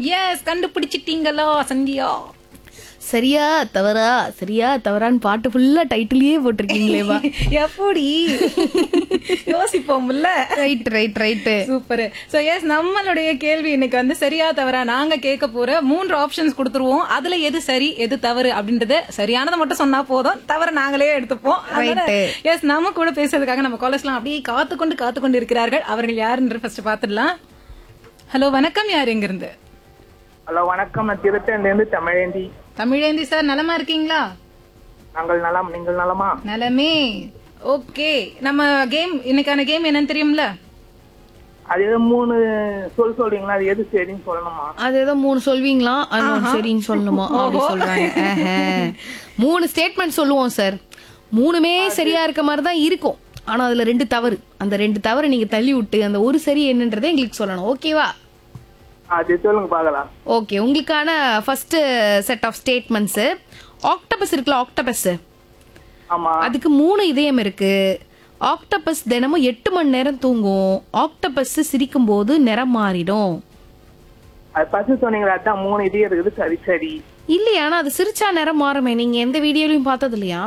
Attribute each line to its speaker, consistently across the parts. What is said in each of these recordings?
Speaker 1: S கண்டுபிடிச்சிட்டீங்களோ Sandhya
Speaker 2: சரியா தவறா சரியா தவறான்னு பாட்டு ஃபுல்லா டைட்டிலேயே போட்டிருக்கீங்களேவா
Speaker 1: எப்படி யோசிப்போம்ல
Speaker 2: right right right
Speaker 1: super so yes நம்மளுடைய கேள்வி இன்னைக்கு வந்து சரியா தவறா நாங்க கேட்க போற மூன்று ஆப்ஷன்ஸ் கொடுத்துருவோம் அதுல எது சரி எது தவறு அப்படின்றத சரியானதை மட்டும் சொன்னா போதும் தவற நாங்களே எடுத்துப்போம்
Speaker 2: Right.
Speaker 1: எஸ் நம்ம கூட பேசுறதுக்காக நம்ம காலேஜ்லாம் அப்படியே காத்து கொண்டு காத்து கொண்டு இருக்கிறார்கள் அவர்கள் யாருன்ற ஃபர்ஸ்ட் பாத்துடலாம் ஹலோ வணக்கம் யார் எங்க இருந்து
Speaker 3: ஹலோ வணக்கம் நான் திருத்தணில இருந்து தமிழேந்தி
Speaker 1: தமிழேந்தி சார் நலமா இருக்கீங்களா
Speaker 3: நாங்கள் நலம் நீங்கள் நலமா
Speaker 1: நலமே ஓகே நம்ம கேம் இன்னைக்கான கேம் என்னன்னு தெரியும்ல
Speaker 3: அது ஏதோ மூணு சொல் சொல்றீங்களா அது எது சரின்னு சொல்லணுமா
Speaker 2: அது ஏதோ மூணு சொல்வீங்களா அது ஒண்ணு சரின்னு சொல்லணுமா அப்படி சொல்றாங்க ஆஹா. மூணு ஸ்டேட்மெண்ட் சொல்லுவோம் சார் மூணுமே சரியா இருக்க மாதிரி தான் இருக்கும் ஆனா அதுல ரெண்டு தவறு அந்த ரெண்டு தவறு நீங்க தள்ளி விட்டு அந்த ஒரு சரி என்னன்றதை எங்களுக்கு சொல்லணும் ஓகேவா
Speaker 3: அது சொல்லுங்க பாக்கலாம்
Speaker 2: ஓகே உங்களுக்கான first set of statements octopus இருக்குல்ல ஆக்டபஸ்
Speaker 3: ஆமா
Speaker 2: அதுக்கு மூணு இதயம் இருக்கு ஆக்டபஸ் தினமும் எட்டு மணி நேரம் தூங்கும் ஆக்டபஸ் சிரிக்கும் போது நிறம் மாறிடும்
Speaker 3: அது ஃபர்ஸ்ட் சொன்னீங்களா அதான் மூணு இது இருக்குது சரி சரி
Speaker 2: இல்லையா ஆனா அது சிரிச்சா நிறம் மாறுமே நீங்க எந்த வீடியோலயும் பார்த்தது இல்லையா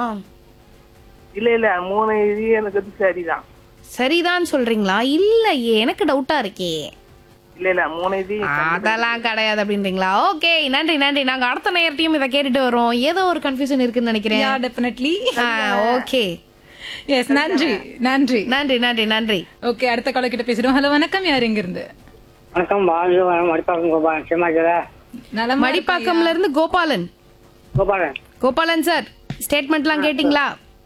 Speaker 3: இல்ல இல்ல மூணு இது எனக்கு இது சரிதான்
Speaker 2: சரிதான் சொல்றீங்களா இல்லையே எனக்கு டவுட்டா இருக்கே
Speaker 3: இல்ல இல்ல மூணு இது
Speaker 2: அதெல்லாம் கிடையாது அப்படின்றீங்களா ஓகே நன்றி நன்றி நாங்க அடுத்த நேரத்தையும் இதை கேட்டுட்டு வரோம் ஏதோ ஒரு கன்ஃபியூஷன் இருக்குன்னு நினைக்கிறேன்
Speaker 1: யா டெஃபினெட்லி
Speaker 2: ஓகே
Speaker 1: எஸ் நன்றி நன்றி
Speaker 2: நன்றி நன்றி நன்றி
Speaker 1: ஓகே அடுத்த கால கிட்ட பேசுறோம் ஹலோ வணக்கம் யார் எங்க இருந்து
Speaker 4: வணக்கம் பாலு மடிப்பாக்கம் கோபாலன் சிம்மாஜல
Speaker 1: நலமா
Speaker 2: மடிப்பாக்கம்ல இருந்து கோபாலன்
Speaker 4: கோபாலன்
Speaker 2: கோபாலன் சார் ஸ்டேட்மெண்ட்லாம் கேட்டிங்களா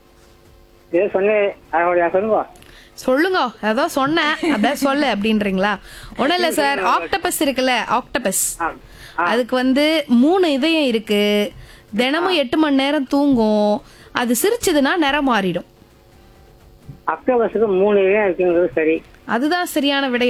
Speaker 4: இது சொன்னேன் அதோட சொல்லுங்க
Speaker 2: சொல்லுங்க அதான் சொன்னேன் அதான் சொல்லு அப்படின்றீங்களா ஒண்ணும் இல்ல சார் ஆக்டபஸ் இருக்குல்ல ஆக்டபஸ்
Speaker 4: ஆ
Speaker 2: அதுக்கு வந்து மூணு இதயம் இருக்கு தினமும் எட்டு மணி நேரம் தூங்கும் அது சிரிச்சதுன்னா நிறம் மாறிடும்
Speaker 4: அக்டோபர்ஸுக்கு மூணு இதயம் இருக்குங்கிறது சரி
Speaker 2: அதுதான் சரியான விடை